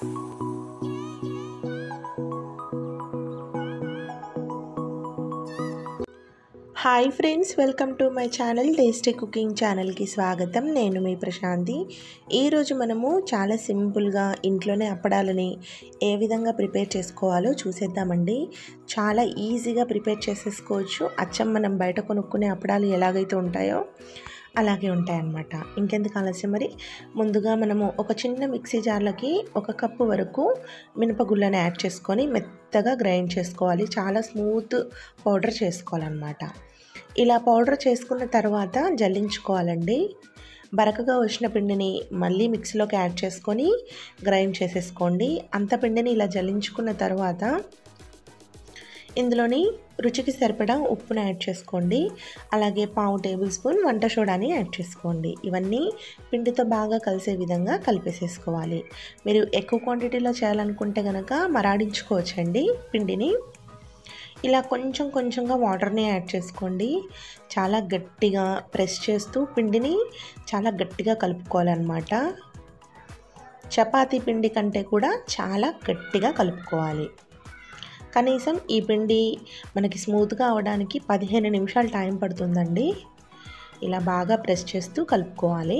hi friends welcome to my channel tasty cooking ఛానల్కి స్వాగతం నేను మీ ప్రశాంతి ఈరోజు మనము చాలా సింపుల్గా ఇంట్లోనే అప్పడాలని ఏ విధంగా ప్రిపేర్ చేసుకోవాలో చూసేద్దామండి చాలా ఈజీగా ప్రిపేర్ చేసేసుకోవచ్చు అచ్చం మనం బయట కొనుక్కునే అప్పడాలు ఎలాగైతే ఉంటాయో అలాగే ఉంటాయన్నమాట ఇంకెందుకు ఆలస్యం మరి ముందుగా మనము ఒక చిన్న మిక్సీ జార్లకి ఒక కప్పు వరకు మినపగుళ్ళని యాడ్ చేసుకొని మెత్తగా గ్రైండ్ చేసుకోవాలి చాలా స్మూత్ పౌడర్ చేసుకోవాలన్నమాట ఇలా పౌడర్ చేసుకున్న తర్వాత జల్లించుకోవాలండి బరకగా వచ్చిన పిండిని మళ్ళీ మిక్సీలోకి యాడ్ చేసుకొని గ్రైండ్ చేసేసుకోండి అంత పిండిని ఇలా జల్లించుకున్న తర్వాత ఇందులోని రుచికి సరిపడా ఉప్పును యాడ్ చేసుకోండి అలాగే పావు టేబుల్ స్పూన్ వంట సోడాని యాడ్ చేసుకోండి ఇవన్నీ పిండితో బాగా కలిసే విధంగా కలిపేసేసుకోవాలి మీరు ఎక్కువ క్వాంటిటీలో చేయాలనుకుంటే కనుక మరాడించుకోవచ్చండి పిండిని ఇలా కొంచెం కొంచెంగా వాటర్ని యాడ్ చేసుకోండి చాలా గట్టిగా ప్రెస్ చేస్తూ పిండిని చాలా గట్టిగా కలుపుకోవాలన్నమాట చపాతీ పిండి కంటే కూడా చాలా గట్టిగా కలుపుకోవాలి కనీసం ఈ పిండి మనకి స్మూత్గా అవడానికి పదిహేను నిమిషాలు టైం పడుతుందండి ఇలా బాగా ప్రెస్ చేస్తూ కలుపుకోవాలి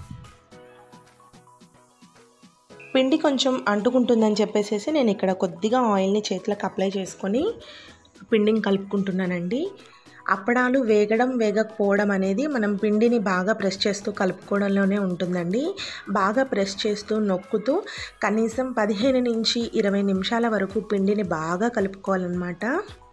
పిండి కొంచెం అంటుకుంటుందని చెప్పేసి నేను ఇక్కడ కొద్దిగా ఆయిల్ని చేతులకు అప్లై చేసుకొని పిండిని కలుపుకుంటున్నానండి అప్పడాలు వేగడం వేగకపోవడం అనేది మనం పిండిని బాగా ప్రెస్ చేస్తూ కలుపుకోవడంలోనే ఉంటుందండి బాగా ప్రెస్ చేస్తూ నొక్కుతూ కనీసం పదిహేను నుంచి ఇరవై నిమిషాల వరకు పిండిని బాగా కలుపుకోవాలన్నమాట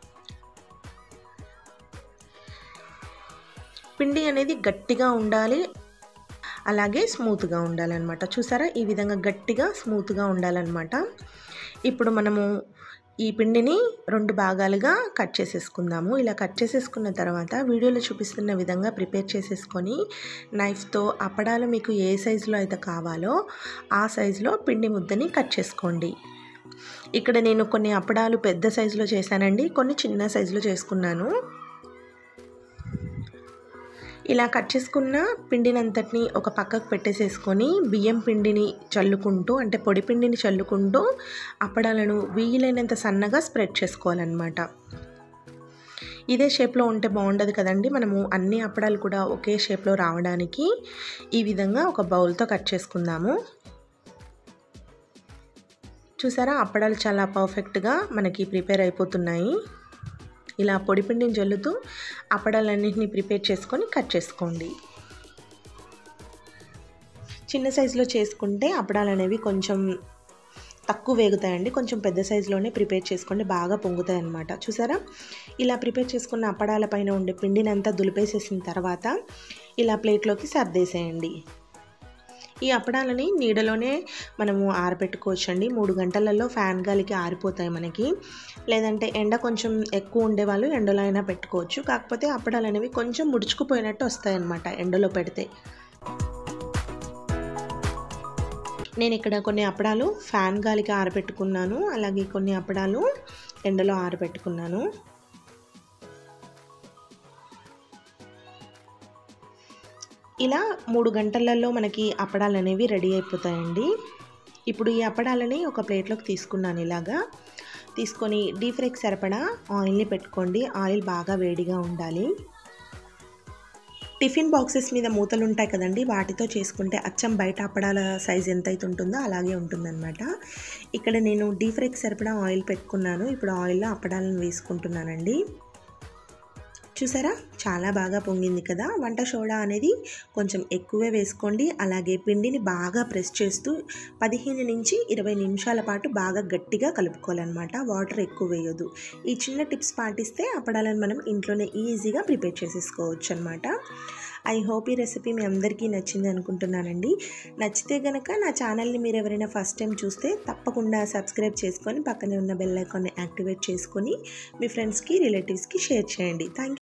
పిండి అనేది గట్టిగా ఉండాలి అలాగే స్మూత్గా ఉండాలన్నమాట చూసారా ఈ విధంగా గట్టిగా స్మూత్గా ఉండాలన్నమాట ఇప్పుడు మనము ఈ పిండిని రెండు భాగాలుగా కట్ చేసేసుకుందాము ఇలా కట్ చేసేసుకున్న తర్వాత వీడియోలో చూపిస్తున్న విధంగా ప్రిపేర్ చేసేసుకొని నైఫ్తో అప్పడాలు మీకు ఏ సైజులో అయితే కావాలో ఆ సైజులో పిండి ముద్దని కట్ చేసుకోండి ఇక్కడ నేను కొన్ని అప్పడాలు పెద్ద సైజులో చేశానండి కొన్ని చిన్న సైజులో చేసుకున్నాను ఇలా కట్ చేసుకున్న పిండినంతటిని ఒక పక్కకు పెట్టేసేసుకొని బియ్యం పిండిని చల్లుకుంటూ అంటే పొడి పిండిని చల్లుకుంటూ అప్పడాలను వీలైనంత సన్నగా స్ప్రెడ్ చేసుకోవాలన్నమాట ఇదే షేప్లో ఉంటే బాగుండదు కదండి మనము అన్ని అప్పడాలు కూడా ఒకే షేప్లో రావడానికి ఈ విధంగా ఒక బౌల్తో కట్ చేసుకుందాము చూసారా అప్పడాలు చాలా పర్ఫెక్ట్గా మనకి ప్రిపేర్ అయిపోతున్నాయి ఇలా పొడిపిండిని జల్లుతూ అప్పడాలన్నింటినీ ప్రిపేర్ చేసుకొని కట్ చేసుకోండి చిన్న సైజులో చేసుకుంటే అప్పడాలు అనేవి కొంచెం తక్కువ వేగుతాయండి కొంచెం పెద్ద సైజులోనే ప్రిపేర్ చేసుకోండి బాగా పొంగుతాయి అన్నమాట చూసారా ఇలా ప్రిపేర్ చేసుకున్న అప్పడాల పైన ఉండే పిండిని అంతా దులిపేసేసిన తర్వాత ఇలా ప్లేట్లోకి సర్దేసేయండి ఈ అప్పడాలని నీడలోనే మనము ఆరబెట్టుకోవచ్చండి మూడు గంటలలో ఫ్యాన్ గాలికి ఆరిపోతాయి మనకి లేదంటే ఎండ కొంచెం ఎక్కువ ఉండేవాళ్ళు ఎండలో అయినా పెట్టుకోవచ్చు కాకపోతే అప్పడాలు అనేవి కొంచెం ముడుచుకుపోయినట్టు వస్తాయి అన్నమాట ఎండలో పెడితే నేను ఇక్కడ కొన్ని అప్పడాలు ఫ్యాన్ గాలికి ఆరబెట్టుకున్నాను అలాగే కొన్ని అప్పడాలు ఎండలో ఆరబెట్టుకున్నాను ఇలా మూడు గంటలలో మనకి అప్పడాలు అనేవి రెడీ అయిపోతాయండి ఇప్పుడు ఈ అప్పడాలని ఒక ప్లేట్లోకి తీసుకున్నాను ఇలాగా తీసుకొని డీప్ ఫ్రైకి సరిపడా ఆయిల్ని పెట్టుకోండి ఆయిల్ బాగా వేడిగా ఉండాలి టిఫిన్ బాక్సెస్ మీద మూతలు ఉంటాయి కదండి వాటితో చేసుకుంటే అచ్చం బయట అప్పడాల సైజ్ ఎంత అయితే ఉంటుందో అలాగే ఉంటుందన్నమాట ఇక్కడ నేను డీప్ ఫ్రైకి సరిపడా ఆయిల్ పెట్టుకున్నాను ఇప్పుడు ఆయిల్లో అప్పడాలను వేసుకుంటున్నానండి చూసారా చాలా బాగా పొంగింది కదా వంట సోడా అనేది కొంచెం ఎక్కువే వేసుకోండి అలాగే పిండిని బాగా ప్రెస్ చేస్తూ పదిహేను నుంచి ఇరవై నిమిషాల పాటు బాగా గట్టిగా కలుపుకోవాలన్నమాట వాటర్ ఎక్కువ వేయొద్దు ఈ చిన్న టిప్స్ పాటిస్తే అప్పడాలను మనం ఇంట్లోనే ఈజీగా ప్రిపేర్ చేసేసుకోవచ్చు అనమాట ఐ హోప్ ఈ రెసిపీ మీ అందరికీ నచ్చింది అనుకుంటున్నానండి నచ్చితే కనుక నా ఛానల్ని మీరు ఎవరైనా ఫస్ట్ టైం చూస్తే తప్పకుండా సబ్స్క్రైబ్ చేసుకొని పక్కనే ఉన్న బెల్ ఐకాన్ని యాక్టివేట్ చేసుకొని మీ ఫ్రెండ్స్కి రిలేటివ్స్కి షేర్ చేయండి థ్యాంక్